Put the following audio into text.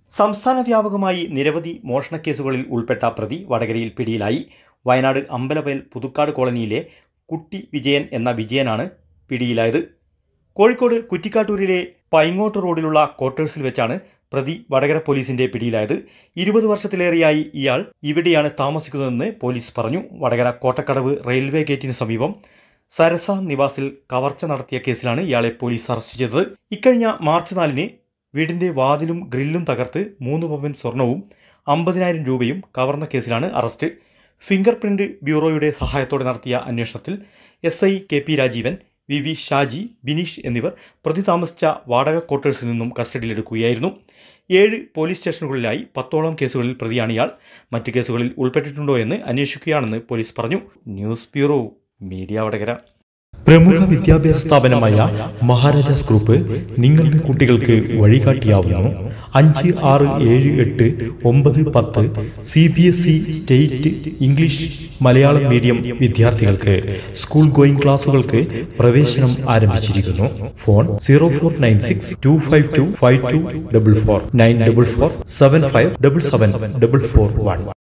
സംസ്ഥാന വ്യാപകമായി നിരവധി മോഷണക്കേസുകളിൽ ഉൾപ്പെട്ട പ്രതി വടകരയിൽ പിടിയിലായി വയനാട് അമ്പലവയൽ പുതുക്കാട് കോളനിയിലെ കുട്ടി വിജയൻ എന്ന വിജയനാണ് പിടിയിലായത് കോഴിക്കോട് കുറ്റിക്കാട്ടൂരിലെ പൈങ്ങോട്ട് റോഡിലുള്ള ക്വാർട്ടേഴ്സിൽ വെച്ചാണ് പ്രതി വടകര പോലീസിന്റെ പിടിയിലായത് ഇരുപത് വർഷത്തിലേറെയായി ഇയാൾ ഇവിടെയാണ് താമസിക്കുന്നതെന്ന് പോലീസ് പറഞ്ഞു വടകര കോട്ടക്കടവ് റെയിൽവേ ഗേറ്റിന് സമീപം സരസ നിവാസിൽ കവർച്ച നടത്തിയ കേസിലാണ് ഇയാളെ പോലീസ് അറസ്റ്റ് ചെയ്തത് ഇക്കഴിഞ്ഞ മാർച്ച് നാലിന് വീടിന്റെ വാതിലും ഗ്രില്ലും തകർത്ത് മൂന്ന് പവൻ സ്വർണവും അമ്പതിനായിരം രൂപയും കവർന്ന കേസിലാണ് അറസ്റ്റ് ഫിംഗർ പ്രിന്റ് ബ്യൂറോയുടെ സഹായത്തോടെ നടത്തിയ അന്വേഷണത്തിൽ S I K P Rajeevan V V Shaji Bineesh എന്നിവർ പ്രതി താമസിച്ച വാടക ക്വാർട്ടേഴ്സിൽ നിന്നും കസ്റ്റഡിയിലെടുക്കുകയായിരുന്നു ഏഴ് പോലീസ് സ്റ്റേഷനുകളിലായി പത്തോളം കേസുകളിൽ പ്രതിയാണ് ഇയാൾ മറ്റ് കേസുകളിൽ ഉൾപ്പെട്ടിട്ടുണ്ടോ എന്ന് അന്വേഷിക്കുകയാണെന്ന് പോലീസ് പറഞ്ഞു ന്യൂസ് ബ്യൂറോ മീഡിയ വടകര പ്രമുഖ വിദ്യാഭ്യാസ സ്ഥാപനമായ മഹാരാജാസ് ഗ്രൂപ്പ് നിങ്ങളുടെ കുട്ടികൾക്ക് വഴികാട്ടിയാവുന്നു അഞ്ച് ആറ് ഏഴ് എട്ട് ഒമ്പത് പത്ത് C B S E state English Malayalam medium വിദ്യാർത്ഥികൾക്ക് സ്കൂൾ ഗോയിങ് ക്ലാസുകൾക്ക് പ്രവേശനം ആരംഭിച്ചിരിക്കുന്നു phone zero four nine six two five two five two double four nine double four seven five double seven double four one